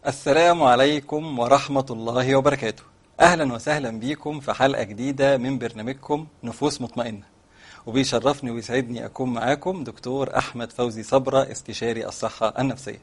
السلام عليكم ورحمة الله وبركاته أهلا وسهلا بيكم في حلقة جديدة من برنامجكم نفوس مطمئنة وبيشرفني ويسعدني أكون معاكم دكتور أحمد فوزي صبرة استشاري الصحة النفسية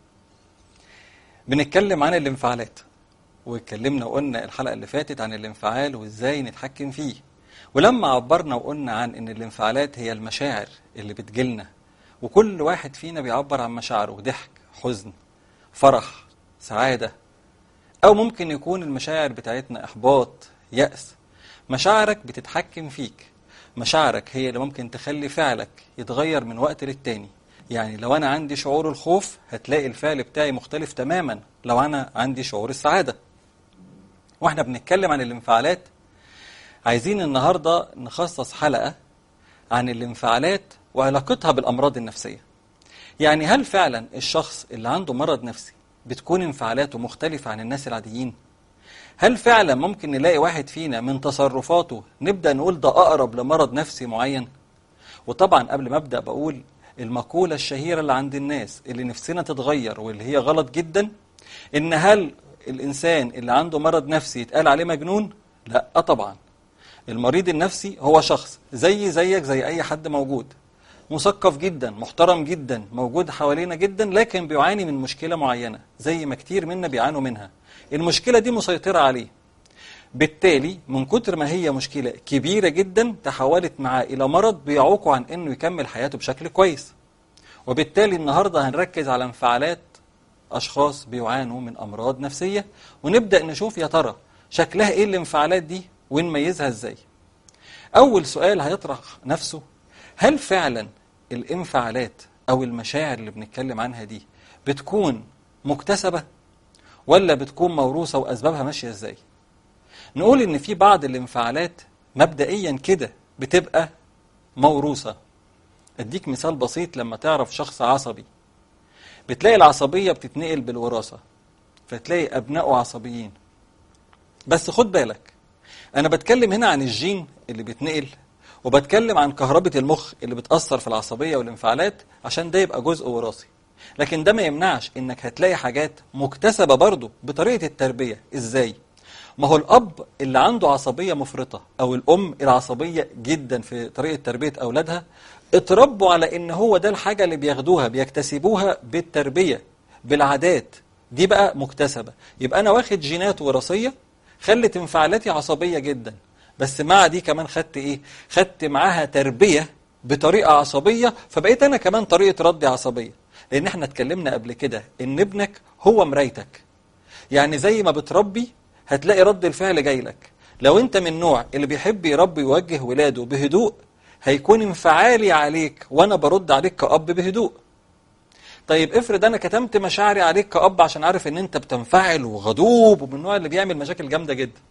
بنتكلم عن الانفعالات واتكلمنا وقلنا الحلقة اللي فاتت عن الانفعال وازاي نتحكم فيه ولما عبرنا وقلنا عن ان الانفعالات هي المشاعر اللي بتجيلنا وكل واحد فينا بيعبر عن مشاعره ضحك حزن فرح سعادة أو ممكن يكون المشاعر بتاعتنا إحباط يأس مشاعرك بتتحكم فيك مشاعرك هي اللي ممكن تخلي فعلك يتغير من وقت للتاني يعني لو أنا عندي شعور الخوف هتلاقي الفعل بتاعي مختلف تماما لو أنا عندي شعور السعادة واحنا بنتكلم عن الانفعالات عايزين النهاردة نخصص حلقة عن الانفعالات وعلاقتها بالأمراض النفسية يعني هل فعلا الشخص اللي عنده مرض نفسي بتكون انفعالاته مختلفة عن الناس العاديين؟ هل فعلا ممكن نلاقي واحد فينا من تصرفاته نبدأ نقول ده أقرب لمرض نفسي معين؟ وطبعا قبل ما أبدأ بقول المقولة الشهيرة اللي عند الناس اللي نفسنا تتغير واللي هي غلط جدا إن هل الإنسان اللي عنده مرض نفسي يتقال عليه مجنون؟ لا طبعا المريض النفسي هو شخص زي زيك زي أي حد موجود مثقف جدا محترم جدا موجود حوالينا جدا لكن بيعاني من مشكلة معينة زي ما كتير منا بيعانوا منها المشكلة دي مسيطرة عليه بالتالي من كتر ما هي مشكلة كبيرة جدا تحولت معاه إلى مرض بيعوقه عن أنه يكمل حياته بشكل كويس وبالتالي النهاردة هنركز على انفعالات أشخاص بيعانوا من أمراض نفسية ونبدأ نشوف يا ترى شكلها إيه الانفعالات دي ونميزها إزاي أول سؤال هيطرح نفسه هل فعلا الانفعالات أو المشاعر اللي بنتكلم عنها دي بتكون مكتسبة ولا بتكون موروثة وأسبابها ماشية إزاي نقول إن في بعض الانفعالات مبدئيا كده بتبقى موروثة أديك مثال بسيط لما تعرف شخص عصبي بتلاقي العصبية بتتنقل بالوراثة فتلاقي أبنائه عصبيين بس خد بالك أنا بتكلم هنا عن الجين اللي بيتنقل وبتكلم عن كهربة المخ اللي بتأثر في العصبية والانفعالات عشان ده يبقى جزء وراثي لكن ده ما يمنعش انك هتلاقي حاجات مكتسبة برضه بطريقة التربية ازاي؟ ما هو الأب اللي عنده عصبية مفرطة أو الأم العصبية جدا في طريقة تربية أولادها اتربوا على إن هو ده الحاجة اللي بياخدوها بيكتسبوها بالتربية بالعادات دي بقى مكتسبة يبقى أنا واخد جينات وراثية خلت انفعالاتي عصبية جدا بس مع دي كمان خدت ايه خدت معاها تربية بطريقة عصبية فبقيت انا كمان طريقة ردي عصبية لان احنا اتكلمنا قبل كده ان ابنك هو مرايتك يعني زي ما بتربي هتلاقي رد الفعل جاي لك لو انت من النوع اللي بيحب يربي ويوجه ولاده بهدوء هيكون انفعالي عليك وانا برد عليك كأب بهدوء طيب افرض انا كتمت مشاعري عليك كأب عشان عارف ان انت بتنفعل وغضوب ومن النوع اللي بيعمل مشاكل جامدة جدا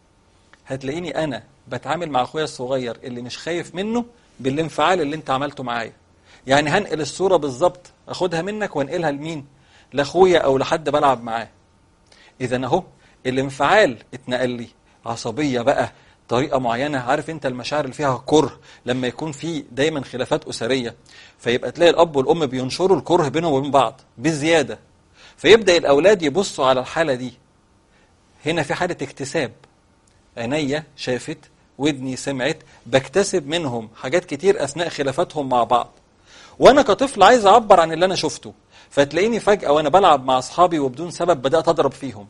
هتلاقيني انا بتعامل مع اخويا الصغير اللي مش خايف منه بالانفعال اللي انت عملته معايا يعني هنقل الصورة بالظبط اخدها منك وانقلها لمين لاخويا او لحد بلعب معاه اذا اهو الانفعال اتنقل لي عصبية بقى طريقة معينة عارف انت المشاعر اللي فيها كره لما يكون في دايما خلافات أسرية فيبقى تلاقي الأب والأم بينشروا الكره بينهم وبين بعض بزيادة فيبدأ الأولاد يبصوا على الحالة دي هنا في حالة اكتساب عينيا شافت ودني سمعت بكتسب منهم حاجات كتير أثناء خلافاتهم مع بعض وأنا كطفل عايز أعبر عن اللي أنا شفته فتلاقيني فجأة وأنا بلعب مع أصحابي وبدون سبب بدأت أضرب فيهم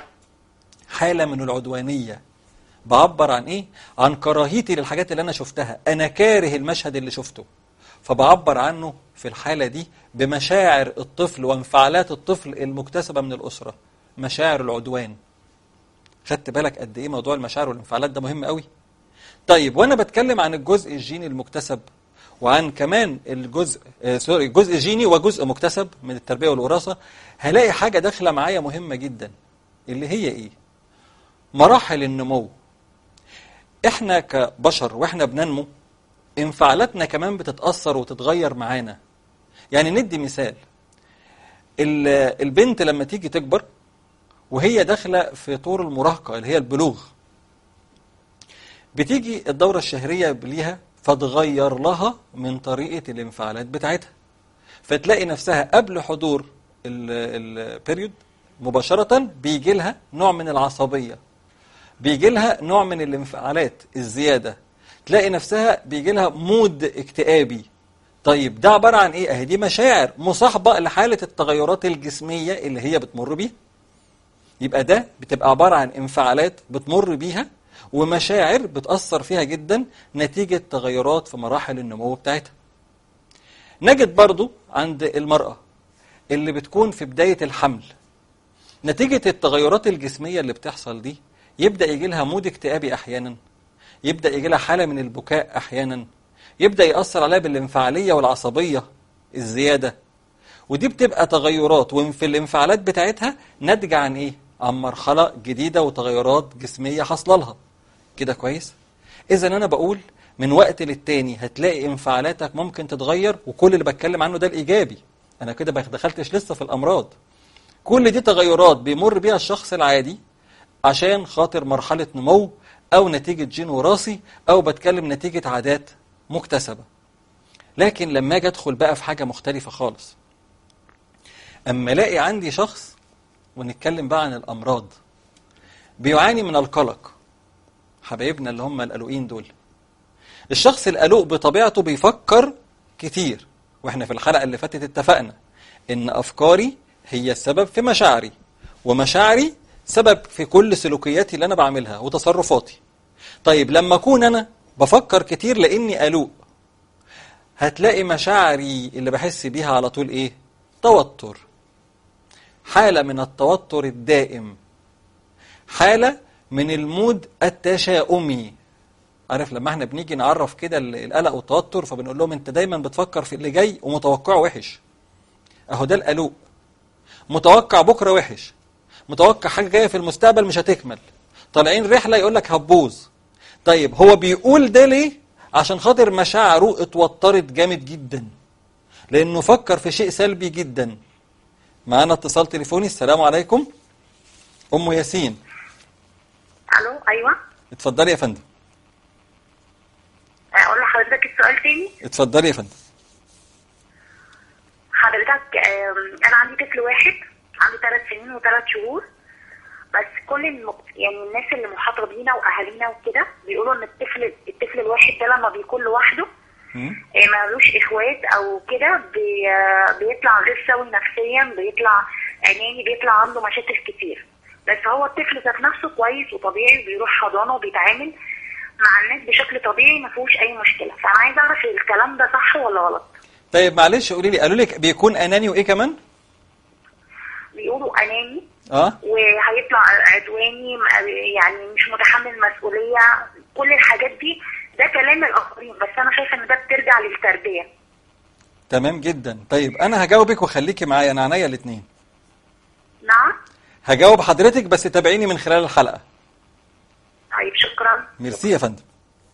حالة من العدوانية بعبر عن إيه؟ عن كراهيتي للحاجات اللي أنا شفتها أنا كاره المشهد اللي شفته فبعبر عنه في الحالة دي بمشاعر الطفل وانفعالات الطفل المكتسبة من الأسرة مشاعر العدوان خدت بالك قد ايه موضوع المشاعر والانفعالات ده مهم قوي طيب وانا بتكلم عن الجزء الجيني المكتسب وعن كمان الجزء آه سوري الجزء الجيني وجزء مكتسب من التربيه والوراثه هلاقي حاجه داخله معايا مهمه جدا اللي هي ايه مراحل النمو احنا كبشر واحنا بننمو انفعالاتنا كمان بتتاثر وتتغير معانا يعني ندي مثال البنت لما تيجي تكبر وهي داخله في طور المراهقه اللي هي البلوغ بتيجي الدوره الشهريه ليها فتغير لها من طريقه الانفعالات بتاعتها فتلاقي نفسها قبل حضور البيريود مباشرة بيجي لها نوع من العصبية بيجي لها نوع من الانفعالات الزيادة تلاقي نفسها بيجي لها مود اكتئابي طيب ده عبارة عن ايه؟ اهي دي مشاعر مصاحبة لحالة التغيرات الجسمية اللي هي بتمر بيها يبقى ده بتبقى عبارة عن انفعالات بتمر بيها ومشاعر بتأثر فيها جدا نتيجة تغيرات في مراحل النمو بتاعتها نجد برضو عند المرأة اللي بتكون في بداية الحمل نتيجة التغيرات الجسمية اللي بتحصل دي يبدأ يجي لها مود اكتئابي أحيانا يبدأ يجي لها حالة من البكاء أحيانا يبدأ يأثر عليها بالانفعالية والعصبية الزيادة ودي بتبقى تغيرات وفي الانفعالات بتاعتها ناتجة عن ايه؟ عن مرحلة جديدة وتغيرات جسمية حاصلة لها كده كويس؟ إذا أنا بقول من وقت للتاني هتلاقي انفعالاتك ممكن تتغير وكل اللي بتكلم عنه ده الإيجابي أنا كده ما دخلتش لسه في الأمراض كل دي تغيرات بيمر بيها الشخص العادي عشان خاطر مرحلة نمو أو نتيجة جين وراثي أو بتكلم نتيجة عادات مكتسبة لكن لما أجي أدخل بقى في حاجة مختلفة خالص أما ألاقي عندي شخص ونتكلم بقى عن الأمراض بيعاني من القلق حبايبنا اللي هم القلقين دول الشخص القلق بطبيعته بيفكر كتير واحنا في الحلقة اللي فاتت اتفقنا ان افكاري هي السبب في مشاعري ومشاعري سبب في كل سلوكياتي اللي انا بعملها وتصرفاتي طيب لما اكون انا بفكر كتير لاني قلق هتلاقي مشاعري اللي بحس بيها على طول ايه توتر حالة من التوتر الدائم حالة من المود التشاؤمي عارف لما احنا بنيجي نعرف كده القلق والتوتر فبنقول لهم انت دايما بتفكر في اللي جاي ومتوقعه وحش اهو ده القلق متوقع بكره وحش متوقع حاجه جايه في المستقبل مش هتكمل طالعين رحله يقول لك هتبوظ طيب هو بيقول ده ليه عشان خاطر مشاعره اتوترت جامد جدا لانه فكر في شيء سلبي جدا معانا اتصال تليفوني السلام عليكم ام ياسين الو ايوه اتفضلي يا فندم اقول لحضرتك السؤال تاني اتفضلي يا فندم حضرتك آم، انا عندي طفل واحد عنده ثلاث سنين وثلاث شهور بس كل الم... يعني الناس اللي محاطه بينا واهالينا وكده بيقولوا ان الطفل الطفل الواحد ده لما بيكون لوحده مم. آه، مالوش اخوات او كده بي... آه، بيطلع غير سوي نفسيا بيطلع اناني بيطلع عنده مشاكل كتير بس هو الطفل ذات نفسه كويس وطبيعي بيروح حضانه وبيتعامل مع الناس بشكل طبيعي ما فيهوش اي مشكله فانا عايزه اعرف الكلام ده صح ولا غلط طيب معلش قولي لي قالوا لك بيكون اناني وايه كمان بيقولوا اناني اه وهيطلع عدواني م- يعني مش متحمل مسؤوليه كل الحاجات دي ده كلام الاخرين بس انا شايفه ان ده بترجع للتربيه تمام جدا طيب انا هجاوبك وخليكي معايا انا عينيا الاثنين نعم هجاوب حضرتك بس تابعيني من خلال الحلقه طيب شكرا ميرسي يا فندم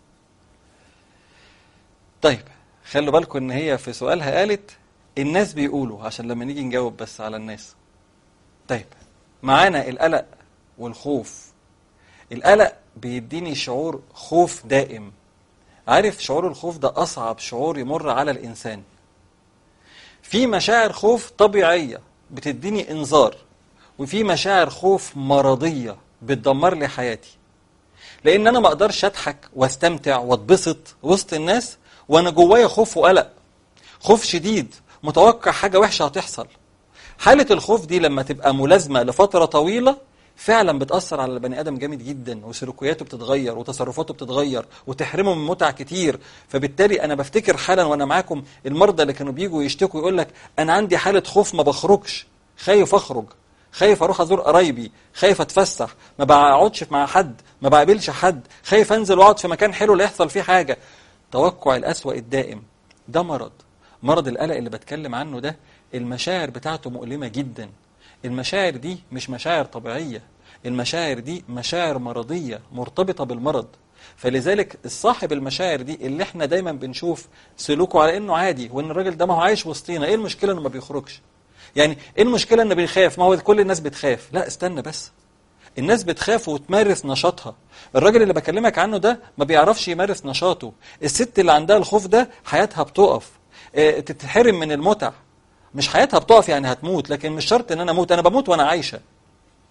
طيب خلوا بالكم ان هي في سؤالها قالت الناس بيقولوا عشان لما نيجي نجاوب بس على الناس طيب معانا القلق والخوف القلق بيديني شعور خوف دائم عارف شعور الخوف ده أصعب شعور يمر على الإنسان في مشاعر خوف طبيعية بتديني إنذار وفي مشاعر خوف مرضية بتدمر لي حياتي لان انا ما اقدرش اضحك واستمتع واتبسط وسط الناس وانا جوايا خوف وقلق خوف شديد متوقع حاجه وحشه هتحصل حاله الخوف دي لما تبقى ملازمه لفتره طويله فعلا بتاثر على البني ادم جامد جدا وسلوكياته بتتغير وتصرفاته بتتغير وتحرمه من متع كتير فبالتالي انا بفتكر حالا وانا معاكم المرضى اللي كانوا بيجوا يشتكوا يقول لك انا عندي حاله خوف ما بخرجش خايف اخرج خايف اروح ازور قرايبي خايف اتفسح ما بقعدش مع حد ما بقابلش حد خايف انزل واقعد في مكان حلو لا يحصل فيه حاجه توقع الاسوأ الدائم ده مرض مرض القلق اللي بتكلم عنه ده المشاعر بتاعته مؤلمه جدا المشاعر دي مش مشاعر طبيعيه المشاعر دي مشاعر مرضيه مرتبطه بالمرض فلذلك الصاحب المشاعر دي اللي احنا دايما بنشوف سلوكه على انه عادي وان الراجل ده ما هو عايش وسطينا ايه المشكله انه ما بيخرجش يعني ايه المشكله انه بيخاف ما هو كل الناس بتخاف لا استنى بس الناس بتخاف وتمارس نشاطها الراجل اللي بكلمك عنه ده ما بيعرفش يمارس نشاطه الست اللي عندها الخوف ده حياتها بتقف اه، تتحرم من المتع مش حياتها بتقف يعني هتموت لكن مش شرط ان انا اموت انا بموت وانا عايشه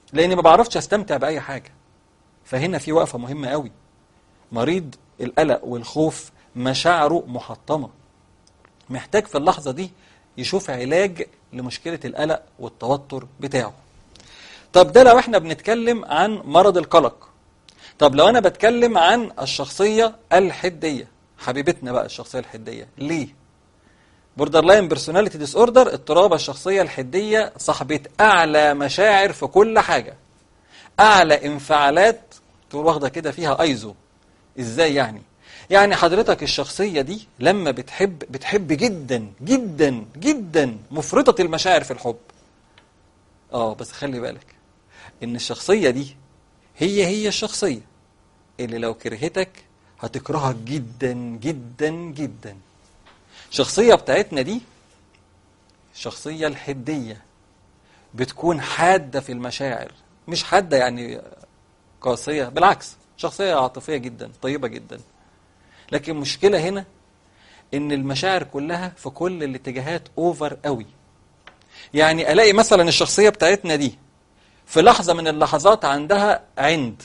لاني ما بعرفش استمتع باي حاجه فهنا في وقفه مهمه قوي مريض القلق والخوف مشاعره محطمه محتاج في اللحظه دي يشوف علاج لمشكله القلق والتوتر بتاعه طب ده لو احنا بنتكلم عن مرض القلق طب لو انا بتكلم عن الشخصيه الحديه حبيبتنا بقى الشخصيه الحديه ليه بوردر لاين بيرسوناليتي ديس اوردر اضطراب الشخصيه الحديه صاحبه اعلى مشاعر في كل حاجه اعلى انفعالات تقول واخده كده فيها ايزو ازاي يعني يعني حضرتك الشخصيه دي لما بتحب بتحب جدا جدا جدا مفرطه المشاعر في الحب اه بس خلي بالك ان الشخصيه دي هي هي الشخصيه اللي لو كرهتك هتكرهك جدا جدا جدا الشخصيه بتاعتنا دي الشخصيه الحديه بتكون حاده في المشاعر مش حاده يعني قاسيه بالعكس شخصيه عاطفيه جدا طيبه جدا لكن المشكله هنا ان المشاعر كلها في كل الاتجاهات اوفر قوي يعني الاقي مثلا الشخصيه بتاعتنا دي في لحظه من اللحظات عندها عند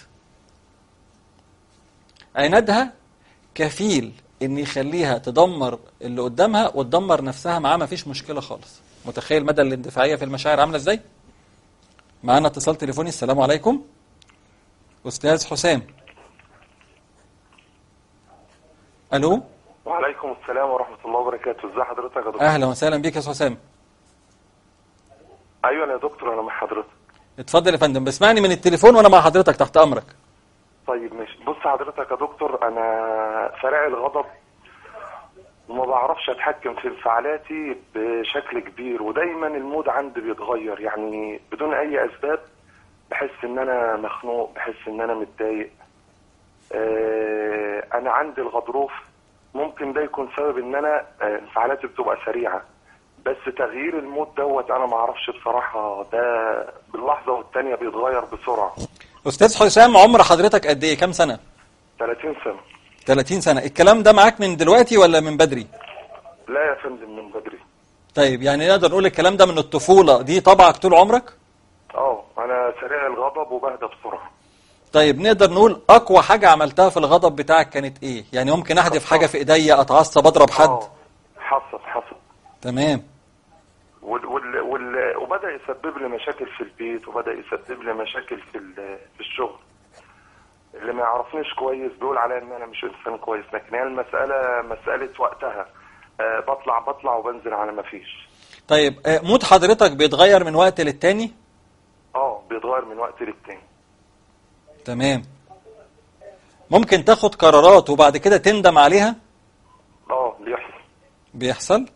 عنادها كفيل ان يخليها تدمر اللي قدامها وتدمر نفسها معاه مفيش مشكله خالص متخيل مدى الاندفاعيه في المشاعر عامله ازاي معانا اتصال تليفوني السلام عليكم استاذ حسام الو وعليكم السلام ورحمة الله وبركاته ازي حضرتك يا دكتور اهلا وسهلا بيك يا استاذ حسام ايوه يا دكتور انا مع حضرتك اتفضل يا فندم بسمعني من التليفون وانا مع حضرتك تحت امرك طيب ماشي بص حضرتك يا دكتور انا سريع الغضب وما بعرفش اتحكم في انفعالاتي بشكل كبير ودايما المود عندي بيتغير يعني بدون اي اسباب بحس ان انا مخنوق بحس ان انا متضايق آه، انا عندي الغضروف ممكن ده يكون سبب ان انا آه، انفعالاتي بتبقى سريعه بس تغيير المود دوت انا ما اعرفش بصراحه ده باللحظه والتانيه بيتغير بسرعه استاذ حسام عمر حضرتك قد ايه كام سنه 30 سنه 30 سنه الكلام ده معاك من دلوقتي ولا من بدري لا يا فندم من بدري طيب يعني نقدر نقول الكلام ده من الطفوله دي طبعك طول عمرك اه انا سريع الغضب وبهدى بسرعه طيب نقدر نقول اقوى حاجه عملتها في الغضب بتاعك كانت ايه يعني ممكن احذف حاجه في ايديا اتعصب اضرب حد اه حصل حصل تمام وال وال وال وبدا يسبب لي مشاكل في البيت وبدا يسبب لي مشاكل في ال- في الشغل اللي ما يعرفنيش كويس بيقول عليا ان انا مش انسان كويس لكن هي المساله مساله وقتها آه بطلع بطلع وبنزل على ما فيش طيب آه، مود حضرتك بيتغير من وقت للتاني اه بيتغير من وقت للتاني تمام ممكن تاخد قرارات وبعد كده تندم عليها اه بيحصل بيحصل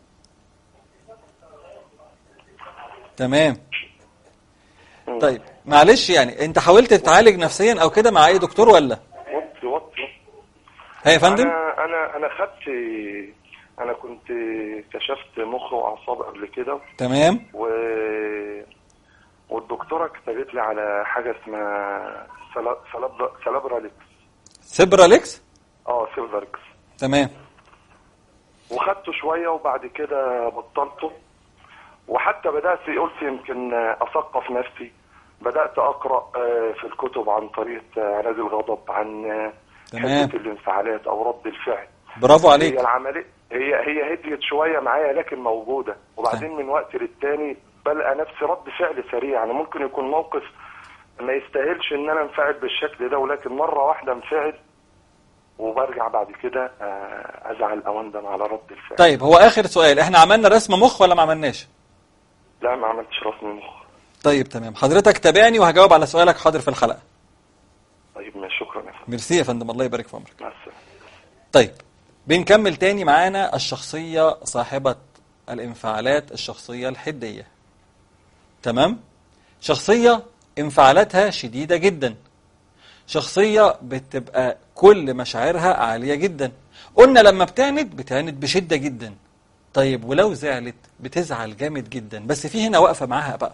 تمام مم. طيب معلش يعني انت حاولت تتعالج نفسيا او كده مع اي دكتور ولا وطي وطي ها يا فندم انا انا انا خدت انا كنت كشفت مخ واعصاب قبل كده تمام و والدكتوره كتبت لي على حاجه اسمها سلا- سلاب- سلابراليكس سيبراليكس اه سيلفركس تمام وخدته شويه وبعد كده بطلته وحتى بدات قلت يمكن اثقف نفسي بدات اقرا آه، في الكتب عن طريقه آه، علاج الغضب عن آه، تمام. حده الانفعالات او رد الفعل برافو عليك هي العمليه هي هي هديت شويه معايا لكن موجوده وبعدين من وقت للتاني بلقى نفسي رد فعل سريع يعني ممكن يكون موقف ما يستاهلش ان انا انفعل بالشكل ده ولكن مره واحده انفعل وبرجع بعد كده آه، ازعل او اندم على رد الفعل طيب هو اخر سؤال احنا عملنا رسم مخ ولا ما عملناش لا ما عملتش رسم مخ طيب تمام حضرتك تابعني وهجاوب على سؤالك حاضر في الحلقه طيب ماشي شكرا يا فندم ميرسي يا فندم الله يبارك في عمرك مع السلامه طيب بنكمل تاني معانا الشخصية صاحبة الانفعالات الشخصية الحدية تمام شخصية انفعالاتها شديدة جدا شخصية بتبقى كل مشاعرها عالية جدا قلنا لما بتعند بتعند بشدة جدا طيب ولو زعلت بتزعل جامد جدا بس في هنا واقفة معاها بقى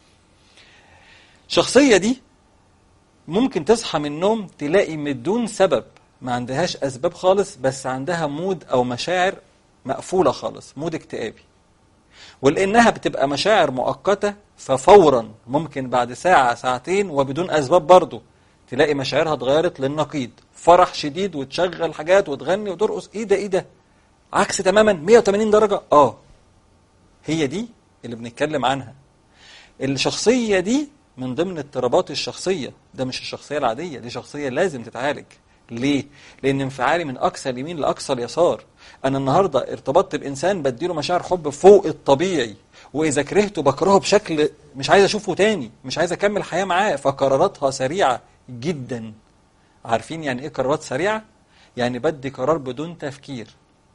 الشخصية دي ممكن تصحى من النوم تلاقي من دون سبب ما عندهاش أسباب خالص بس عندها مود أو مشاعر مقفولة خالص مود اكتئابي ولانها بتبقى مشاعر مؤقته ففورا ممكن بعد ساعه ساعتين وبدون اسباب برضه تلاقي مشاعرها اتغيرت للنقيض فرح شديد وتشغل حاجات وتغني وترقص ايه ده ايه ده عكس تماما 180 درجه اه هي دي اللي بنتكلم عنها الشخصيه دي من ضمن اضطرابات الشخصيه ده مش الشخصيه العاديه دي شخصيه لازم تتعالج ليه؟ لأن انفعالي من أقصى اليمين لأقصى اليسار. أنا النهارده ارتبطت بإنسان بديله مشاعر حب فوق الطبيعي، وإذا كرهته بكرهه بشكل مش عايز أشوفه تاني، مش عايز أكمل حياة معاه، فقراراتها سريعة جدا. عارفين يعني إيه قرارات سريعة؟ يعني بدي قرار بدون تفكير.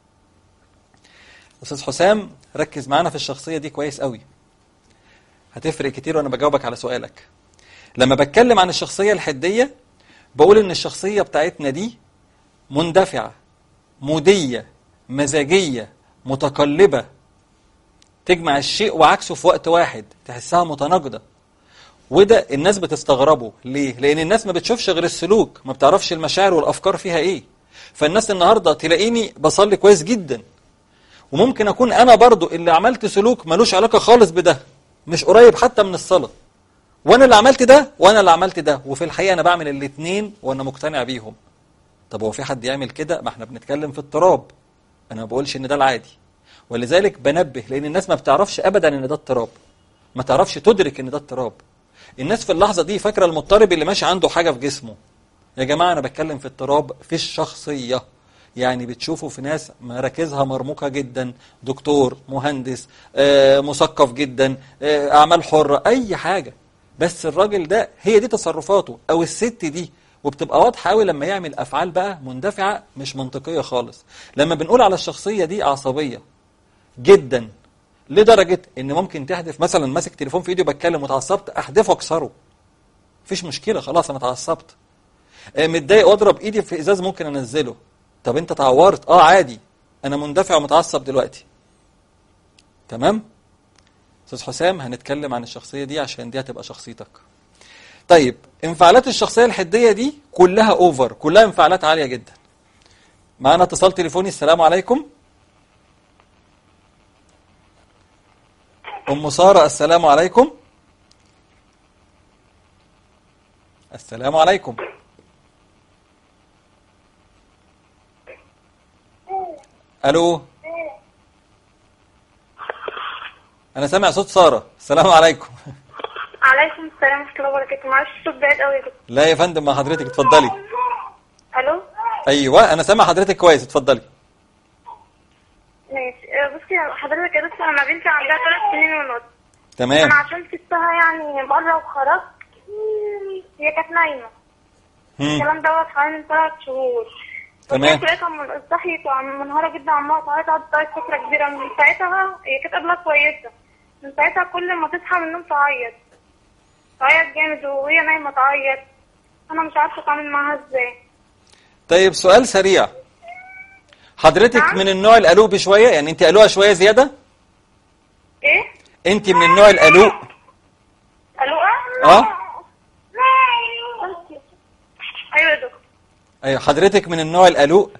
أستاذ حسام ركز معانا في الشخصية دي كويس قوي. هتفرق كتير وأنا بجاوبك على سؤالك. لما بتكلم عن الشخصية الحدية بقول ان الشخصية بتاعتنا دي مندفعة مودية مزاجية متقلبة تجمع الشيء وعكسه في وقت واحد تحسها متناقضة وده الناس بتستغربه ليه؟ لأن الناس ما بتشوفش غير السلوك ما بتعرفش المشاعر والأفكار فيها إيه فالناس النهاردة تلاقيني بصلي كويس جدا وممكن أكون أنا برضو اللي عملت سلوك ملوش علاقة خالص بده مش قريب حتى من الصلاة وانا اللي عملت ده وانا اللي عملت ده وفي الحقيقه انا بعمل الاثنين وانا مقتنع بيهم طب هو في حد يعمل كده ما احنا بنتكلم في اضطراب انا ما بقولش ان ده العادي ولذلك بنبه لان الناس ما بتعرفش ابدا ان ده اضطراب ما تعرفش تدرك ان ده اضطراب الناس في اللحظه دي فاكره المضطرب اللي ماشي عنده حاجه في جسمه يا جماعه انا بتكلم في اضطراب في الشخصيه يعني بتشوفوا في ناس مراكزها مرموقه جدا دكتور مهندس آه، مثقف جدا آه، اعمال حره اي حاجه بس الراجل ده هي دي تصرفاته او الست دي وبتبقى واضحه قوي لما يعمل افعال بقى مندفعه مش منطقيه خالص لما بنقول على الشخصيه دي عصبيه جدا لدرجه ان ممكن تحدف مثلا ماسك تليفون في ايدي وبتكلم واتعصبت احدفه اكسره مفيش مشكله خلاص انا اتعصبت آه، متضايق واضرب ايدي في ازاز ممكن انزله طب انت اتعورت اه عادي انا مندفع ومتعصب دلوقتي تمام استاذ حسام هنتكلم عن الشخصيه دي عشان دي هتبقى شخصيتك طيب انفعالات الشخصيه الحديه دي كلها اوفر كلها انفعالات عاليه جدا معانا اتصال تليفوني السلام عليكم ام ساره السلام عليكم السلام عليكم الو انا سامع صوت ساره السلام عليكم عليكم السلام ورحمة الله وبركاته معلش الصوت بعيد قوي يا دكتور لا يا فندم مع حضرتك اتفضلي الو ايوه انا سامع حضرتك كويس اتفضلي ماشي آه، بصي يا حضرتك يا دكتور انا بنتي عندها ثلاث سنين ونص تمام انا عشان سبتها يعني بره وخرجت هي كانت نايمة مم. الكلام دوت حوالي من ثلاث شهور تمام. وكانت لقيتها من- صحيت ومنهارة جدا عمالة تعيط قعدت تعيط فترة كبيرة من ساعتها هي كانت قبلها كويسة من ساعتها كل ما تصحى من النوم تعيط تعيط جامد وهي نايمة تعيط انا مش عارفة اتعامل معاها ازاي طيب سؤال سريع حضرتك نعم. من النوع القلوبي شويه يعني انت قلوقه شويه زياده ايه؟ انت من النوع القلوق الو اه ايوه يا دكتور ايوه حضرتك من النوع القلوق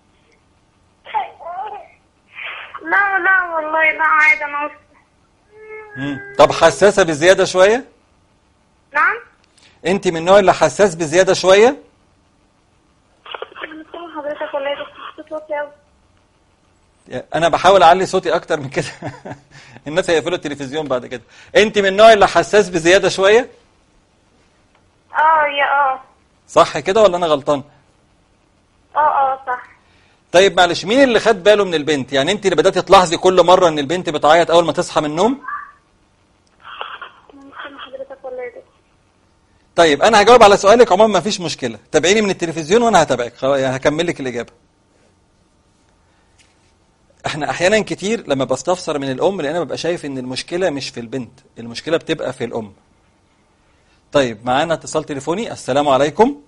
لا لا والله لا عادي انا وسط. مم. طب حساسه بزياده شويه نعم انت من النوع اللي حساس بزياده شويه انا سامع حضرتك والله يا دكتور صوت واطي قوي انا بحاول اعلي صوتي اكتر من كده الناس هيقفلوا التلفزيون بعد كده انت من النوع اللي حساس بزياده شويه اه يا اه صح كده ولا انا غلطان اه اه صح طيب معلش مين اللي خد باله من البنت يعني انت اللي بداتي تلاحظي كل مره ان البنت بتعيط اول ما تصحى من النوم انا سامع حضرتك والله يا دكتور طيب انا هجاوب على سؤالك عموما ما فيش مشكله تابعيني من التلفزيون وانا هتابعك خلاص يعني هكمل لك الاجابه احنا احيانا كتير لما بستفسر من الام لان انا ببقى شايف ان المشكله مش في البنت المشكله بتبقى في الام طيب معانا اتصال تليفوني السلام عليكم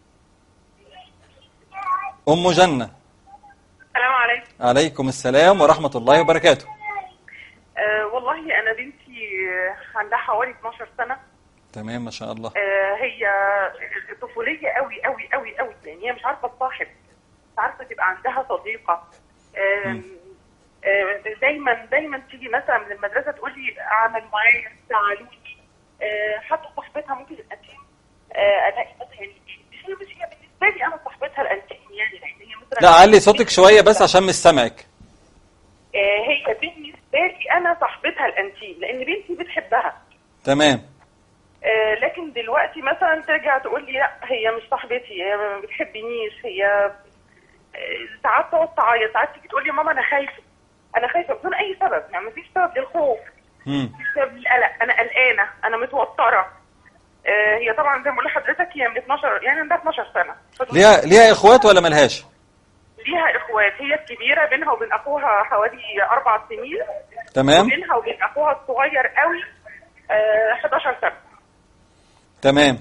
ام جنه السلام عليكم عليكم السلام ورحمه الله وبركاته أه والله انا بنتي آه، عندها حوالي 12 سنه تمام ما شاء الله أه هي طفوليه قوي قوي قوي قوي يعني هي مش عارفه تصاحب مش عارفه تبقى عندها صديقه آم، آه، دايما دايما تيجي مثلا من المدرسه تقول لي اعمل معايا تعالوني آه، حتى صاحبتها ممكن الانتيم آه، الاقي مثلا يعني مش هي مش هي بالنسبه لي انا صاحبتها الانتيم يعني لان هي مثلا لا علي صوتك شوية بس عشان مش سامعك آه، هي بالنسبه لي انا صاحبتها الانتيم لان بنتي بتحبها تمام آه، لكن دلوقتي مثلا ترجع تقول لي لا هي مش صاحبتي هي ما بتحبنيش هي آه، ساعات تقعد تعيط ساعات تيجي تقول لي ماما انا خايفه انا خايفه بدون اي سبب يعني مفيش سبب للخوف مم. مفيش سبب للقلق انا قلقانه انا متوتره آه، هي طبعا زي ما بقول لحضرتك هي من 12 يعني عندها 12 سنه فتقول ليها ليها اخوات ولا ملهاش ليها اخوات هي الكبيره بينها وبين اخوها حوالي اربع سنين تمام وبينها وبين اخوها الصغير قوي آه، 11 سنه تمام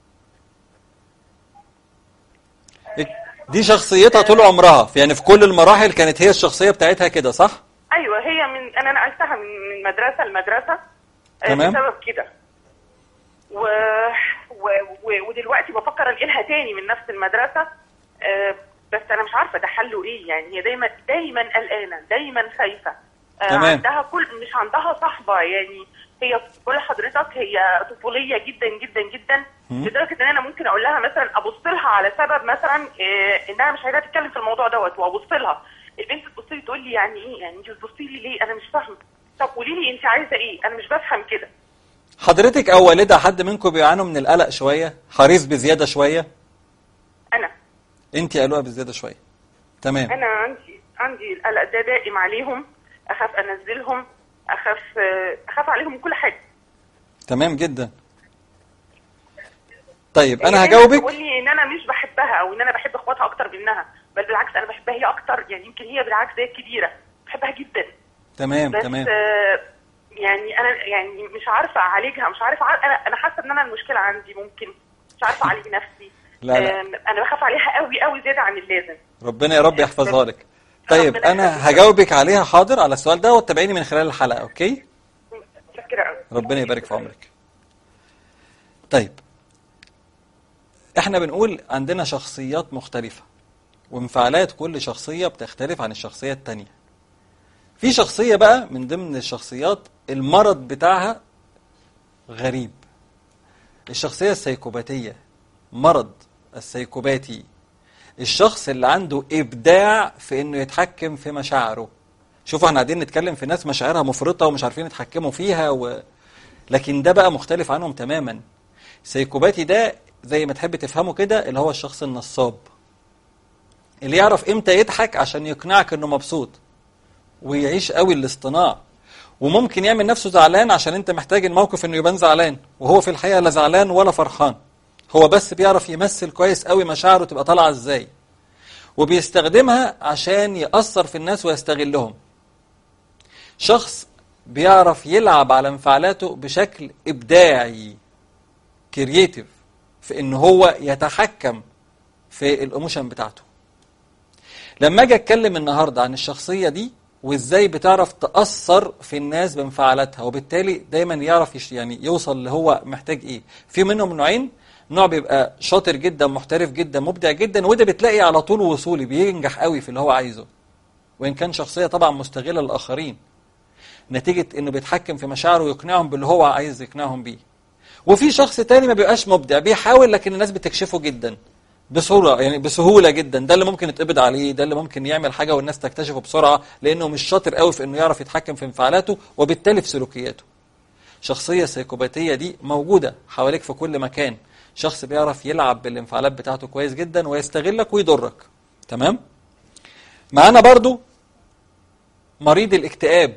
دي شخصيتها طول عمرها يعني في كل المراحل كانت هي الشخصية بتاعتها كده صح ايوه هي من انا نقلتها من من مدرسه لمدرسه آه، تمام. بسبب كده و... و... و... ودلوقتي بفكر انقلها تاني من نفس المدرسه آه، بس انا مش عارفه ده حله ايه يعني هي دايما دايما قلقانه دايما خايفه آه، تمام. عندها كل مش عندها صحبه يعني هي بقول لحضرتك هي طفوليه جدا جدا جدا لدرجه ان انا ممكن اقول لها مثلا ابص لها على سبب مثلا آه، انها مش عايزه تتكلم في الموضوع دوت وابص لها البنت تبص لي تقول لي يعني ايه يعني انت بتبصي لي ليه انا مش فاهمه طب قولي لي انت عايزه ايه انا مش بفهم كده حضرتك او والدها حد منكم بيعانوا من القلق شوية حريص بزيادة شوية انا انت قلقة بزيادة شوية تمام انا عندي عندي القلق ده دائم عليهم اخاف انزلهم اخاف آه، اخاف عليهم من كل حاجه تمام جدا طيب انا هي هجاوبك تقول لي ان انا مش بحبها او ان انا بحب اخواتها اكتر منها بل بالعكس انا بحبها هي اكتر يعني يمكن هي بالعكس هي الكبيره بحبها جدا تمام بس تمام آه، يعني انا يعني مش عارفه اعالجها مش عارفه أع- انا انا حاسه ان انا المشكله عندي ممكن مش عارفه اعالج نفسي لا، لا. آم، انا بخاف عليها قوي قوي زياده عن اللازم ربنا يا رب يحفظها لك طيب ربنا انا يخليك. هجاوبك عليها حاضر على السؤال ده وتابعيني من خلال الحلقة اوكي متشكره قوي ربنا يبارك في عمرك طيب احنا بنقول عندنا شخصيات مختلفة وانفعالات كل شخصية بتختلف عن الشخصية التانية في شخصية بقى من ضمن الشخصيات المرض بتاعها غريب الشخصية السيكوباتية مرض السيكوباتي الشخص اللي عنده إبداع في إنه يتحكم في مشاعره شوفوا احنا قاعدين نتكلم في ناس مشاعرها مفرطة ومش عارفين يتحكموا فيها و... لكن ده بقى مختلف عنهم تماما السيكوباتي ده زي ما تحب تفهمه كده اللي هو الشخص النصاب اللي يعرف امتى يضحك عشان يقنعك انه مبسوط ويعيش قوي الاصطناع وممكن يعمل نفسه زعلان عشان انت محتاج الموقف انه يبان زعلان وهو في الحقيقة لا زعلان ولا فرحان هو بس بيعرف يمثل كويس قوي مشاعره تبقى طالعة ازاي وبيستخدمها عشان يأثر في الناس ويستغلهم شخص بيعرف يلعب على انفعالاته بشكل إبداعي كرييتيف في ان هو يتحكم في الايموشن بتاعته لما اجي اتكلم النهارده عن الشخصيه دي وازاي بتعرف تاثر في الناس بانفعالاتها وبالتالي دايما يعرف يش يعني يوصل اللي هو محتاج ايه في منهم نوعين نوع بيبقى شاطر جدا محترف جدا مبدع جدا وده بتلاقي على طول وصولي بينجح قوي في اللي هو عايزه وان كان شخصيه طبعا مستغله للاخرين نتيجه انه بيتحكم في مشاعره ويقنعهم باللي هو عايز يقنعهم بيه وفي شخص تاني ما بيبقاش مبدع بيحاول لكن الناس بتكشفه جدا بسهولة يعني بسهولة جدا ده اللي ممكن يتقبض عليه ده اللي ممكن يعمل حاجة والناس تكتشفه بسرعة لأنه مش شاطر قوي في إنه يعرف يتحكم في انفعالاته وبالتالي في سلوكياته شخصية سيكوباتية دي موجودة حواليك في كل مكان شخص بيعرف يلعب بالانفعالات بتاعته كويس جدا ويستغلك ويضرك تمام معانا برضو مريض الاكتئاب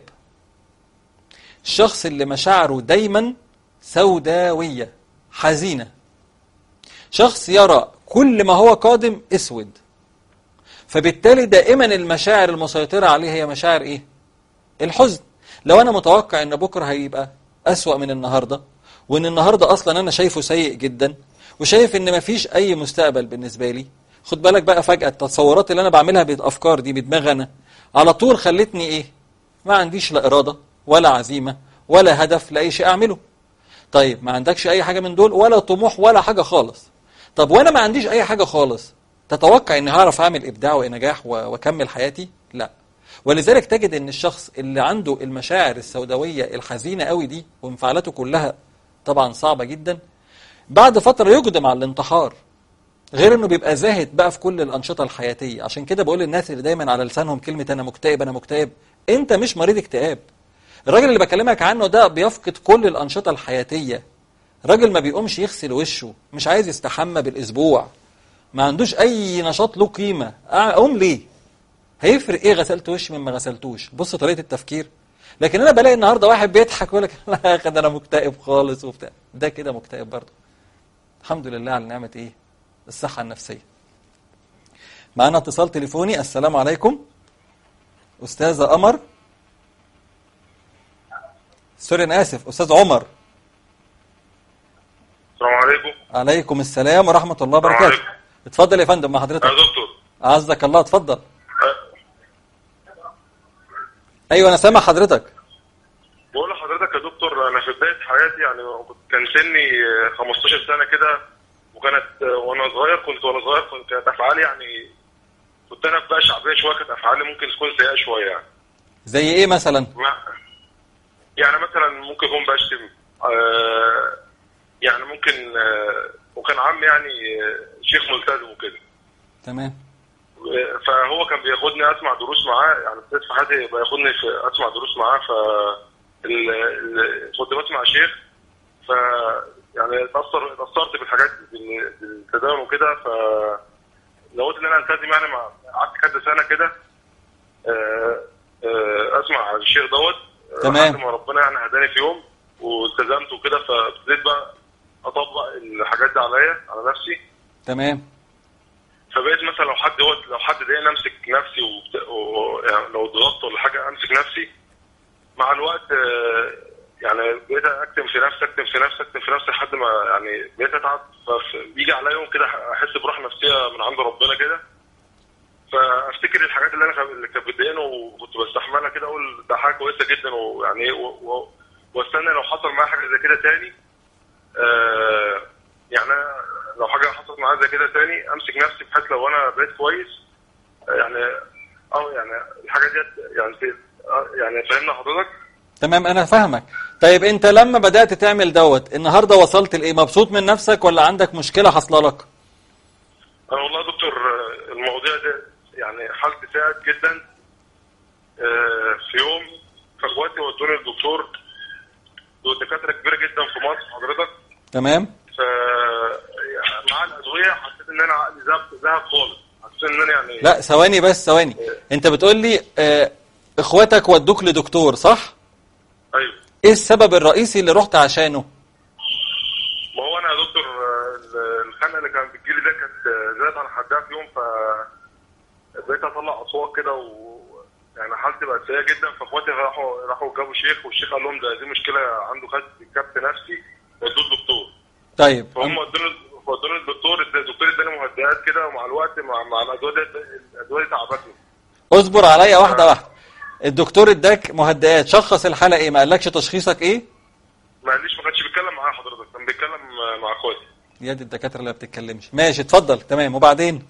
الشخص اللي مشاعره دايما سوداوية حزينة شخص يرى كل ما هو قادم اسود فبالتالي دائما المشاعر المسيطرة عليه هي مشاعر ايه الحزن لو انا متوقع ان بكرة هيبقى اسوأ من النهاردة وان النهاردة اصلا انا شايفه سيء جدا وشايف ان مفيش اي مستقبل بالنسبة لي خد بالك بقى فجأة التصورات اللي انا بعملها بالافكار دي بدماغ انا على طول خلتني ايه ما عنديش لا ارادة ولا عزيمة ولا هدف لأي شيء اعمله طيب ما عندكش اي حاجة من دول ولا طموح ولا حاجة خالص طب وانا ما عنديش اي حاجة خالص تتوقع اني هعرف اعمل ابداع ونجاح و- واكمل حياتي لا ولذلك تجد ان الشخص اللي عنده المشاعر السوداويه الحزينه قوي دي وانفعالاته كلها طبعا صعبه جدا بعد فتره يقدم على الانتحار غير انه بيبقى زاهد بقى في كل الانشطه الحياتيه عشان كده بقول للناس اللي دايما على لسانهم كلمه انا مكتئب انا مكتئب انت مش مريض اكتئاب الراجل اللي بكلمك عنه ده بيفقد كل الانشطه الحياتيه راجل ما بيقومش يغسل وشه مش عايز يستحمى بالاسبوع ما عندوش اي نشاط له قيمه اقوم ليه هيفرق ايه غسلت وشي من ما غسلتوش بص طريقه التفكير لكن انا بلاقي النهارده واحد بيضحك ويقول لك لا يا اخي ده انا مكتئب خالص وبتاع ده كده مكتئب برضه الحمد لله على نعمه ايه الصحه النفسيه معانا اتصال تليفوني السلام عليكم استاذه قمر سوري انا اسف استاذ عمر السلام عليكم عليكم السلام ورحمه الله السلام وبركاته عليكم. اتفضل يا فندم مع حضرتك يا دكتور عزك الله اتفضل أه، ايوه انا سامع حضرتك بقول لحضرتك يا دكتور انا في بدايه حياتي يعني كنت- كان سني آه، 15 سنه كده وكانت آه، وانا صغير كنت وانا صغير كنت كانت افعالي يعني كنت انا في بقى شعبيه شويه كانت افعالي ممكن تكون سيئه شويه يعني زي ايه مثلا ما- يعني مثلا ممكن اكون بشتم آه، يعني ممكن آه، وكان عمي يعني آه، شيخ ملتزم وكده تمام فهو كان بياخدني اسمع دروس معاه يعني ابتديت في حياتي بياخدني في اسمع دروس معاه ف ال... ال... كنت بسمع شيخ ف يعني اتاثر اتاثرت بالحاجات بال- بالتدين وكده ف نويت ان انا التزم يعني مع قعدت كذا سنه كده آه، آه، اسمع الشيخ دوت تمام. لحد ما ربنا يعني هداني في يوم والتزمت وكده فابتديت بقى اطبق الحاجات دي عليا على نفسي تمام فبقيت مثلا لو حد هو لو حد ضايقني امسك نفسي وبت... و... يعني لو ضغطت ولا حاجه امسك نفسي مع الوقت آه، يعني بقيت اكتم في نفسي اكتم في نفسي اكتم في نفسي لحد ما يعني بقيت اتعب فبيجي عليا يوم كده احس براحه نفسيه من عند ربنا كده فافتكر الحاجات اللي انا كان- اللي كانت بتضايقني وكنت بستحملها كده اقول ده حاجه كويسه جدا ويعني و... و... واستنى لو حصل معايا حاجه زي كده تاني آه يعني أنا لو حاجه حصلت معايا زي كده تاني امسك نفسي بحيث لو انا بقيت كويس آه، يعني اه يعني الحاجه ديت يعني في آه، يعني فاهمنا حضرتك تمام انا فاهمك طيب انت لما بدأت تعمل دوت النهارده وصلت لايه مبسوط من نفسك ولا عندك مشكلة حاصله لك انا والله يا دكتور آه، المواضيع دي يعني حالتي ساعد جدا آه، في يوم فاخواتي ودوني الدكتور دول دكاتره كبيره جدا في مصر حضرتك تمام ف يعني مع الادويه حسيت ان انا عقلي ذهب ذهب خالص حسيت ان انا يعني لا ثواني بس ثواني انت بتقول لي اه اخواتك ودوك لدكتور صح ايوه ايه السبب الرئيسي اللي رحت عشانه ما هو انا يا دكتور آه، ال- الخنقه اللي كانت بتجيلي ده كانت آه، زادت عن حدها في يوم ف بقيت اطلع اصوات كده و يعني حالتي بقت سيئه جدا فاخواتي راحوا راحوا جابوا شيخ والشيخ قال لهم ده دي مشكله عنده خد كبت نفسي ودوه الدكتور طيب فهم ودوني ودوني الدكتور الدكتور اداني مهدئات كده ومع الوقت مع مع الادويه دي الادويه دي تعبتني اصبر عليا واحدة واحدة الدكتور اداك مهدئات شخص الحالة ايه ما قالكش تشخيصك ايه ما قاليش ما كانش بيتكلم معايا حضرتك كان بيتكلم آه، مع اخواتي يا دي الدكاترة اللي ما بتتكلمش ماشي اتفضل تمام وبعدين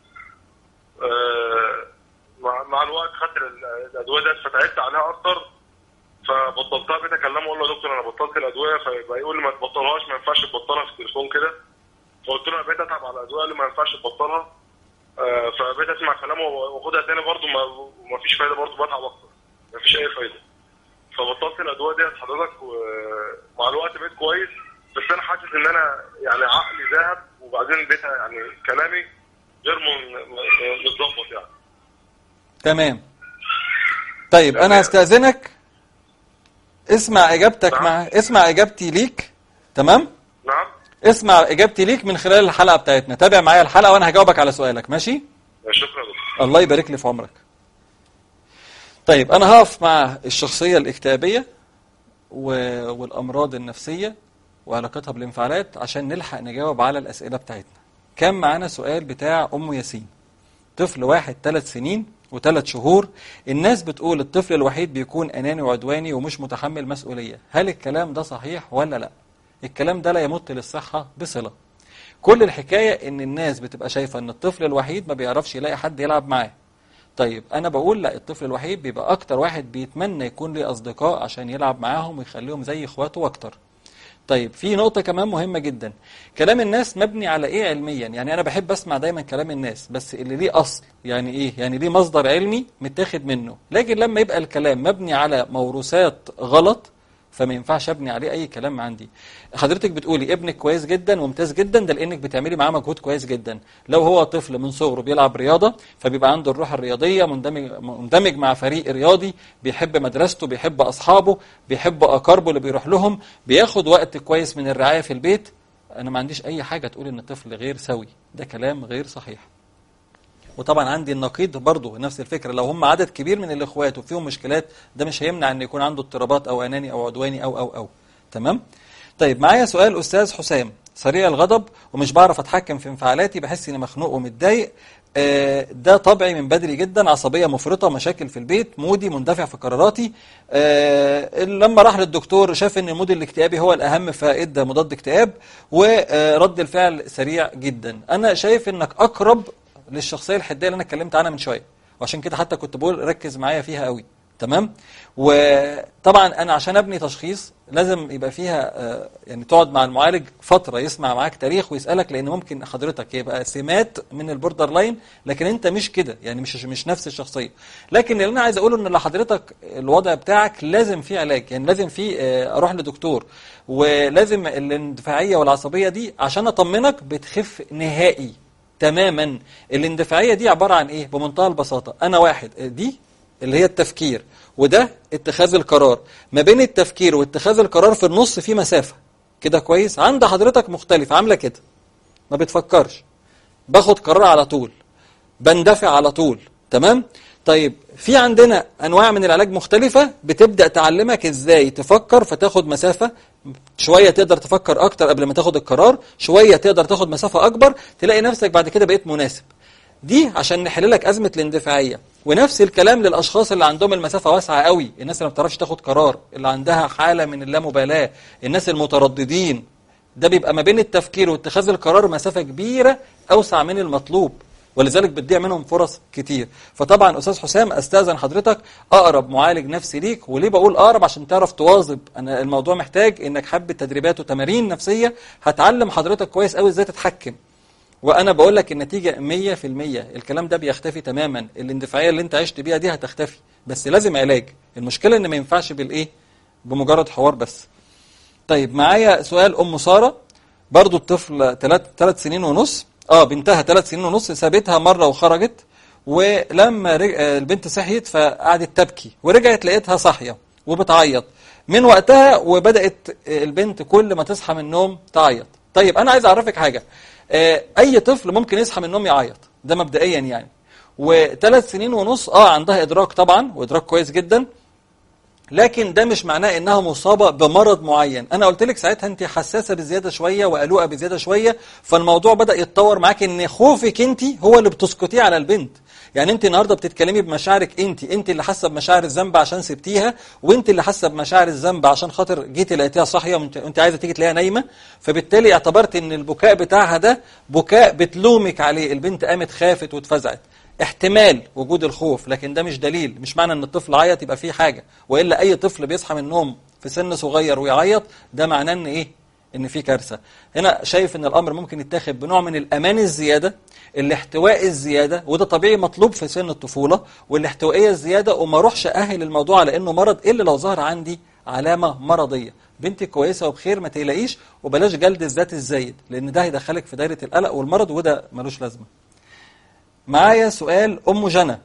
آه، مع, مع الوقت خدت ال- الادويه ديت فتعبت عليها اكتر فبطلتها بقيت اكلمه اقول له يا دكتور انا بطلت الادويه فيبقى يقول لي ما تبطلهاش ما ينفعش تبطلها في التليفون كده فقلت له انا بقيت اتعب على الادويه قال لي ما ينفعش تبطلها آه، فبقيت اسمع كلامه واخدها تاني برضه ما, ما فيش فايده برضه بتعب اكتر ما فيش اي فايده فبطلت الادويه ديت حضرتك ومع الوقت بقيت كويس بس انا حاسس ان انا يعني عقلي ذهب وبعدين بقيت يعني كلامي غير من- م- متظبط يعني تمام طيب انا هستأذنك اسمع اجابتك نعم. مع اسمع اجابتي ليك تمام نعم اسمع اجابتي ليك من خلال الحلقة بتاعتنا تابع معايا الحلقة وانا هجاوبك على سؤالك ماشي شكرا يا دكتور الله يبارك لي في عمرك طيب انا هقف مع الشخصية الاكتئابية و- والامراض النفسية وعلاقتها بالانفعالات عشان نلحق نجاوب على الاسئلة بتاعتنا كان معانا سؤال بتاع ام ياسين طفل واحد ثلاث سنين وثلاث شهور الناس بتقول الطفل الوحيد بيكون اناني وعدواني ومش متحمل مسؤولية هل الكلام ده صحيح ولا لا الكلام ده لا يمت للصحة بصلة كل الحكاية ان الناس بتبقى شايفة ان الطفل الوحيد ما بيعرفش يلاقي حد يلعب معاه طيب انا بقول لا الطفل الوحيد بيبقى اكتر واحد بيتمنى يكون ليه اصدقاء عشان يلعب معاهم ويخليهم زي اخواته واكتر طيب في نقطة كمان مهمة جدا كلام الناس مبني على ايه علميا يعني انا بحب اسمع دايما كلام الناس بس اللي ليه اصل يعني ايه يعني ليه مصدر علمي متاخد منه لكن لما يبقى الكلام مبني على موروثات غلط فما ينفعش ابني عليه اي كلام عندي حضرتك بتقولي ابنك كويس جدا وممتاز جدا ده لانك بتعملي معاه مجهود كويس جدا لو هو طفل من صغره بيلعب رياضه فبيبقى عنده الروح الرياضيه مندمج مندمج مع فريق رياضي بيحب مدرسته بيحب اصحابه بيحب اقاربه اللي بيروح لهم بياخد وقت كويس من الرعايه في البيت انا ما عنديش اي حاجه تقول ان الطفل غير سوي ده كلام غير صحيح وطبعا عندي النقيض برضه نفس الفكره لو هم عدد كبير من الاخوات وفيهم مشكلات ده مش هيمنع ان يكون عنده اضطرابات او اناني او عدواني او او او تمام طيب معايا سؤال استاذ حسام سريع الغضب ومش بعرف اتحكم في انفعالاتي بحس اني مخنوق ومتضايق آه، ده طبعي من بدري جدا عصبيه مفرطه مشاكل في البيت مودي مندفع في قراراتي آه، لما راح للدكتور شاف ان المود الاكتئابي هو الاهم فادى مضاد اكتئاب ورد الفعل سريع جدا انا شايف انك اقرب للشخصيه الحديه اللي انا اتكلمت عنها من شويه وعشان كده حتى كنت بقول ركز معايا فيها قوي تمام وطبعا انا عشان ابني تشخيص لازم يبقى فيها آه، يعني تقعد مع المعالج فتره يسمع معاك تاريخ ويسالك لان ممكن حضرتك يبقى سمات من البوردر لاين لكن انت مش كده يعني مش مش نفس الشخصيه لكن اللي انا عايز اقوله ان لحضرتك الوضع بتاعك لازم فيه علاج يعني لازم فيه آه، اروح لدكتور ولازم الاندفاعيه والعصبيه دي عشان اطمنك بتخف نهائي تماما الاندفاعيه دي عباره عن ايه بمنتهى البساطه انا واحد دي اللي هي التفكير وده اتخاذ القرار ما بين التفكير واتخاذ القرار في النص في مسافه كده كويس عند حضرتك مختلف عامله كده ما بتفكرش باخد قرار على طول بندفع على طول تمام طيب في عندنا انواع من العلاج مختلفه بتبدا تعلمك ازاي تفكر فتاخد مسافه شويه تقدر تفكر اكتر قبل ما تاخد القرار شويه تقدر تاخد مسافه اكبر تلاقي نفسك بعد كده بقيت مناسب دي عشان نحل لك ازمه الاندفاعيه ونفس الكلام للاشخاص اللي عندهم المسافه واسعه قوي الناس اللي ما بتعرفش تاخد قرار اللي عندها حاله من اللامبالاه الناس المترددين ده بيبقى ما بين التفكير واتخاذ القرار مسافه كبيره اوسع من المطلوب ولذلك بتضيع منهم فرص كتير فطبعا استاذ حسام استاذن حضرتك اقرب معالج نفسي ليك وليه بقول اقرب عشان تعرف تواظب انا الموضوع محتاج انك حبه تدريبات وتمارين نفسيه هتعلم حضرتك كويس قوي ازاي تتحكم وانا بقول لك النتيجه 100% الكلام ده بيختفي تماما الاندفاعيه اللي انت عشت بيها دي هتختفي بس لازم علاج المشكله ان ما ينفعش بالايه بمجرد حوار بس طيب معايا سؤال ام ساره برضو الطفل ثلاث ثلاث سنين ونص اه بنتها ثلاث سنين ونص سابتها مره وخرجت ولما رج... آه، البنت صحيت فقعدت تبكي ورجعت لقيتها صاحيه وبتعيط من وقتها وبدات البنت كل ما تصحى من النوم تعيط طيب انا عايز اعرفك حاجه آه، اي طفل ممكن يصحى من النوم يعيط ده مبدئيا يعني وثلاث سنين ونص اه عندها ادراك طبعا وادراك كويس جدا لكن ده مش معناه انها مصابه بمرض معين انا قلت لك ساعتها انت حساسه بزياده شويه وقلوقه بزياده شويه فالموضوع بدا يتطور معاك ان خوفك انت هو اللي بتسكتيه على البنت يعني انت النهارده بتتكلمي بمشاعرك انت انت اللي حاسه بمشاعر الذنب عشان سبتيها وانت اللي حاسه بمشاعر الذنب عشان خاطر جيتي لقيتيها صاحيه وانت وانت عايزه تيجي تلاقيها نايمه فبالتالي اعتبرت ان البكاء بتاعها ده بكاء بتلومك عليه البنت قامت خافت واتفزعت احتمال وجود الخوف لكن ده مش دليل مش معنى ان الطفل عيط يبقى فيه حاجه والا اي طفل بيصحى من النوم في سن صغير ويعيط ده معناه ان ايه ان في كارثه هنا شايف ان الامر ممكن يتاخد بنوع من الامان الزياده الاحتواء الزياده وده طبيعي مطلوب في سن الطفوله والاحتوائيه الزياده وما اروحش اهل الموضوع على انه مرض الا لو ظهر عندي علامه مرضيه بنتي كويسه وبخير ما تقلقيش وبلاش جلد الذات الزايد لان ده هيدخلك في دايره القلق والمرض وده ملوش لازمه معايا سؤال ام جنى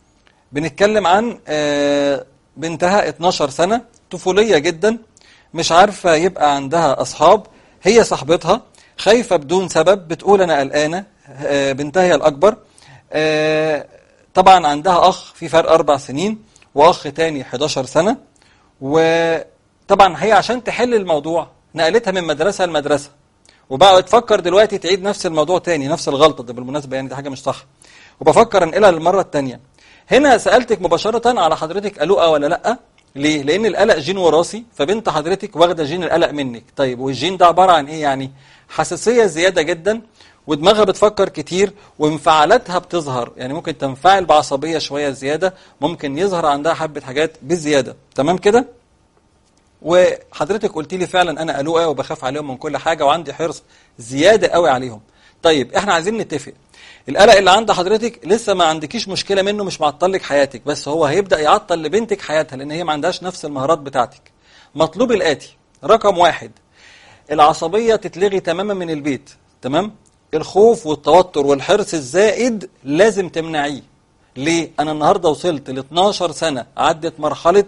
بنتكلم عن آه، بنتها 12 سنه طفوليه جدا مش عارفه يبقى عندها اصحاب هي صاحبتها خايفه بدون سبب بتقول انا قلقانه آه، بنتها هي الاكبر آه، طبعا عندها اخ في فرق اربع سنين واخ تاني 11 سنه وطبعا هي عشان تحل الموضوع نقلتها من مدرسه لمدرسه وبقى تفكر دلوقتي تعيد نفس الموضوع تاني نفس الغلطه دي بالمناسبه يعني دي حاجه مش صح وبفكر انقلها للمره الثانيه هنا سالتك مباشره على حضرتك قلقه ولا لا ليه لان القلق جين وراثي فبنت حضرتك واخده جين القلق منك طيب والجين ده عباره عن ايه يعني حساسيه زياده جدا ودماغها بتفكر كتير وانفعالاتها بتظهر يعني ممكن تنفعل بعصبيه شويه زياده ممكن يظهر عندها حبه حاجات بزياده تمام كده وحضرتك قلت لي فعلا انا قلوقه وبخاف عليهم من كل حاجه وعندي حرص زياده قوي عليهم طيب احنا عايزين نتفق القلق اللي عند حضرتك لسه ما عندكيش مشكله منه مش معطل لك حياتك بس هو هيبدا يعطل لبنتك حياتها لان هي ما عندهاش نفس المهارات بتاعتك مطلوب الاتي رقم واحد العصبيه تتلغي تماما من البيت تمام الخوف والتوتر والحرص الزائد لازم تمنعيه ليه انا النهارده وصلت ل 12 سنه عدت مرحله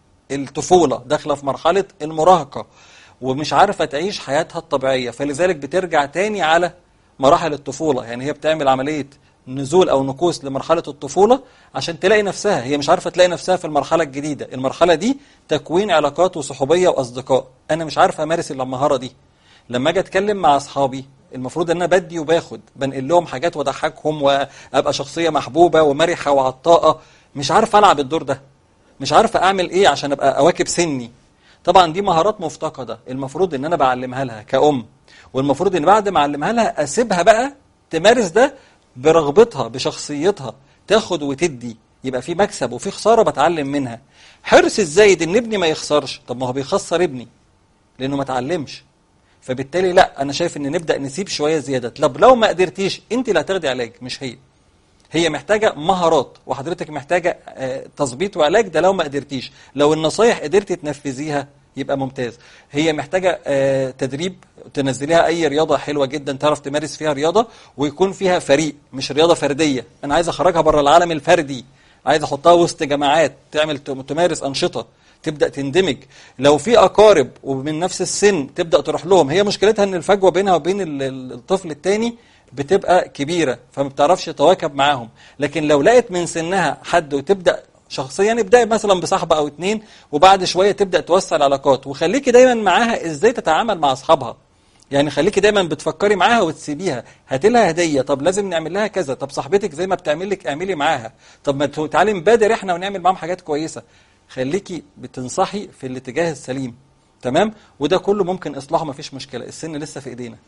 الطفولة داخلة في مرحلة المراهقة ومش عارفة تعيش حياتها الطبيعية فلذلك بترجع تاني على مراحل الطفولة يعني هي بتعمل عملية نزول أو نكوس لمرحلة الطفولة عشان تلاقي نفسها هي مش عارفة تلاقي نفسها في المرحلة الجديدة المرحلة دي تكوين علاقات وصحوبية وأصدقاء أنا مش عارفة أمارس المهارة دي لما أجي أتكلم مع أصحابي المفروض ان انا بدي وباخد بنقل لهم حاجات واضحكهم وابقى شخصيه محبوبه ومرحه وعطاءه مش عارف العب الدور ده مش عارف اعمل ايه عشان ابقى اواكب سني طبعا دي مهارات مفتقده المفروض ان انا بعلمها لها كأم والمفروض ان بعد ما اعلمها لها اسيبها بقى تمارس ده برغبتها بشخصيتها تاخد وتدي يبقى في مكسب وفي خساره بتعلم منها حرص الزايد ان ابني ما يخسرش طب ما هو بيخسر ابني لانه ما اتعلمش فبالتالي لا انا شايف ان نبدا نسيب شويه زياده طب لو ما قدرتيش انت اللي هتاخدي علاج مش هي هي محتاجة مهارات وحضرتك محتاجة آه، تظبيط وعلاج ده لو ما قدرتيش لو النصايح قدرتي تنفذيها يبقى ممتاز هي محتاجة آه، تدريب تنزليها أي رياضة حلوة جدا تعرف تمارس فيها رياضة ويكون فيها فريق مش رياضة فردية أنا عايز أخرجها بره العالم الفردي عايز أحطها وسط جماعات تعمل تمارس أنشطة تبدا تندمج لو في اقارب ومن نفس السن تبدا تروح لهم هي مشكلتها ان الفجوه بينها وبين ال- ال- الطفل الثاني بتبقى كبيره فما بتعرفش تواكب معاهم لكن لو لقت من سنها حد وتبدا شخصيا ابداي مثلا بصاحبه او اتنين وبعد شويه تبدا توسع العلاقات وخليكي دايما معاها ازاي تتعامل مع اصحابها يعني خليكي دايما بتفكري معاها وتسيبيها هاتي لها هديه طب لازم نعمل لها كذا طب صاحبتك زي ما بتعمل لك اعملي معاها طب ما تو- تعالي نبادر احنا ونعمل معاهم حاجات كويسه خليكي بتنصحي في الاتجاه السليم تمام وده كله ممكن اصلاحه مفيش مشكله السن لسه في ايدينا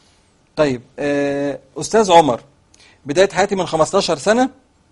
طيب آه، استاذ عمر بدايه حياتي من 15 سنه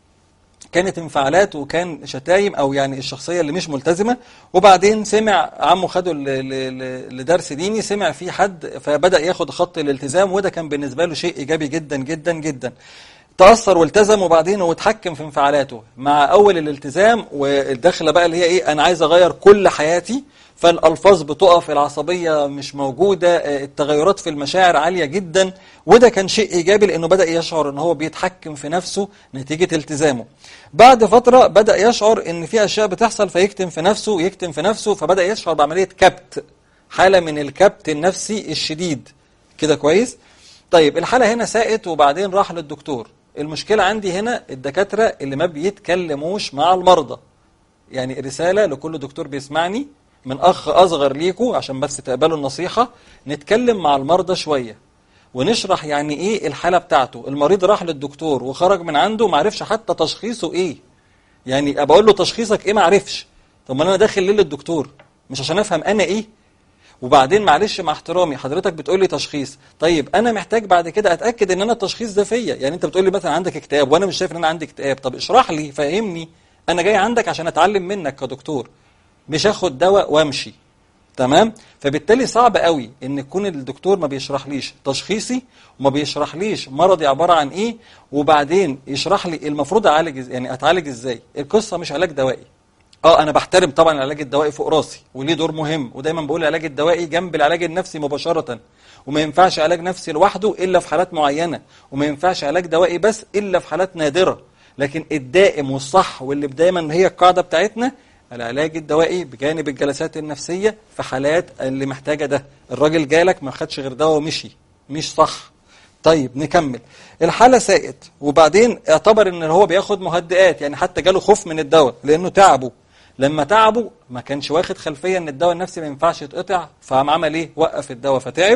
كانت انفعالات وكان شتايم او يعني الشخصيه اللي مش ملتزمه وبعدين سمع عمه خده ل- ل- ل- لدرس ديني سمع في حد فبدا ياخد خط الالتزام وده كان بالنسبه له شيء ايجابي جدا جدا جدا تاثر والتزم وبعدين هو اتحكم في انفعالاته مع اول الالتزام والدخله بقى اللي هي ايه انا عايز اغير كل حياتي فالالفاظ بتقف العصبيه مش موجوده آه، التغيرات في المشاعر عاليه جدا وده كان شيء ايجابي لانه بدا يشعر ان هو بيتحكم في نفسه نتيجه التزامه بعد فتره بدا يشعر ان في اشياء بتحصل فيكتم في نفسه يكتم في نفسه فبدا يشعر بعمليه كبت حاله من الكبت النفسي الشديد كده كويس طيب الحاله هنا ساءت وبعدين راح للدكتور المشكله عندي هنا الدكاتره اللي ما بيتكلموش مع المرضى يعني رسالة لكل دكتور بيسمعني من أخ أصغر ليكو عشان بس تقبلوا النصيحة نتكلم مع المرضى شوية ونشرح يعني إيه الحالة بتاعته المريض راح للدكتور وخرج من عنده معرفش حتى تشخيصه إيه يعني أبقى أقول له تشخيصك إيه معرفش طب ما أنا داخل ليه للدكتور مش عشان أفهم أنا إيه وبعدين معلش مع احترامي حضرتك بتقول لي تشخيص طيب انا محتاج بعد كده اتاكد ان انا التشخيص ده فيا يعني انت بتقول لي مثلا عندك اكتئاب وانا مش شايف ان انا عندي اكتئاب طب اشرح لي فهمني انا جاي عندك عشان اتعلم منك كدكتور مش اخد دواء وامشي تمام فبالتالي صعب قوي ان يكون الدكتور ما بيشرحليش تشخيصي وما بيشرحليش مرضي عباره عن ايه وبعدين يشرح لي المفروض اعالج إز- يعني اتعالج ازاي القصه مش علاج دوائي اه انا بحترم طبعا العلاج الدوائي فوق راسي وليه دور مهم ودايما بقول العلاج الدوائي جنب العلاج النفسي مباشره وما ينفعش علاج نفسي لوحده الا في حالات معينه وما ينفعش علاج دوائي بس الا في حالات نادره لكن الدائم والصح واللي دايما هي القاعده بتاعتنا العلاج الدوائي بجانب الجلسات النفسيه في حالات اللي محتاجه ده الراجل جالك ما خدش غير دواء ومشي مش صح طيب نكمل الحالة ساءت وبعدين اعتبر ان هو بياخد مهدئات يعني حتى جاله خوف من الدواء لانه تعبه لما تعبه ما كانش واخد خلفية ان الدواء النفسي ما ينفعش يتقطع فقام عمل ايه وقف الدواء فتعب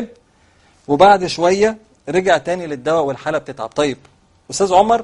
وبعد شوية رجع تاني للدواء والحالة بتتعب طيب استاذ عمر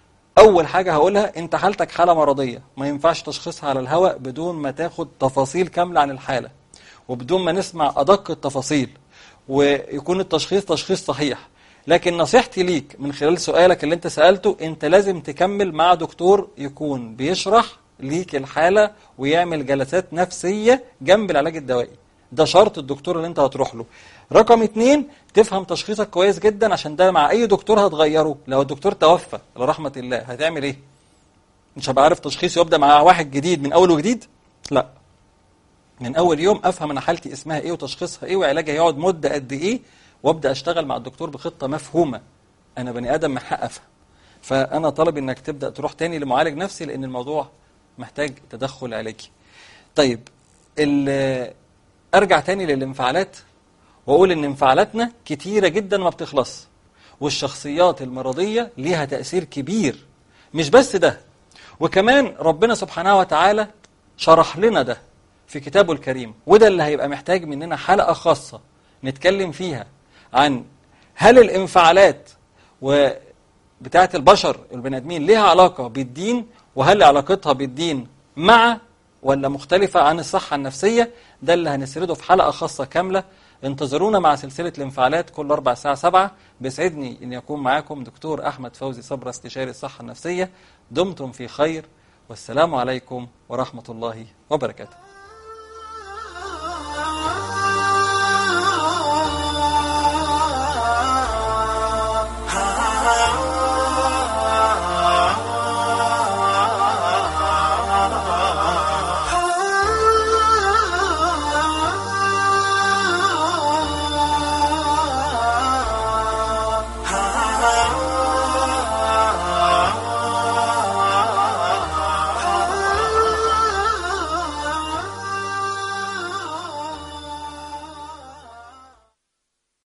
اول حاجة هقولها انت حالتك حالة مرضية ما ينفعش تشخيصها على الهواء بدون ما تاخد تفاصيل كاملة عن الحالة وبدون ما نسمع ادق التفاصيل ويكون التشخيص تشخيص صحيح لكن نصيحتي ليك من خلال سؤالك اللي انت سألته انت لازم تكمل مع دكتور يكون بيشرح ليك الحالة ويعمل جلسات نفسية جنب العلاج الدوائي ده شرط الدكتور اللي انت هتروح له رقم اتنين تفهم تشخيصك كويس جدا عشان ده مع اي دكتور هتغيره لو الدكتور توفى لرحمة الله هتعمل ايه مش هبقى عارف تشخيص يبدأ مع واحد جديد من اول وجديد لا من اول يوم افهم انا حالتي اسمها ايه وتشخيصها ايه وعلاجها هيقعد مده قد ايه وابدا اشتغل مع الدكتور بخطه مفهومه انا بني ادم من حق افهم فانا طالب انك تبدا تروح تاني لمعالج نفسي لان الموضوع محتاج تدخل علاجي طيب ال- ارجع تاني للانفعالات واقول ان انفعالاتنا كتيره جدا ما بتخلص والشخصيات المرضيه ليها تاثير كبير مش بس ده وكمان ربنا سبحانه وتعالى شرح لنا ده في كتابه الكريم وده اللي هيبقى محتاج مننا حلقة خاصة نتكلم فيها عن هل الانفعالات وبتاعة البشر البني ادمين ليها علاقة بالدين وهل علاقتها بالدين مع ولا مختلفة عن الصحة النفسية ده اللي هنسرده في حلقة خاصة كاملة انتظرونا مع سلسلة الانفعالات كل أربع ساعة سبعة بيسعدني أن يكون معاكم دكتور أحمد فوزي صبرا استشاري الصحة النفسية دمتم في خير والسلام عليكم ورحمة الله وبركاته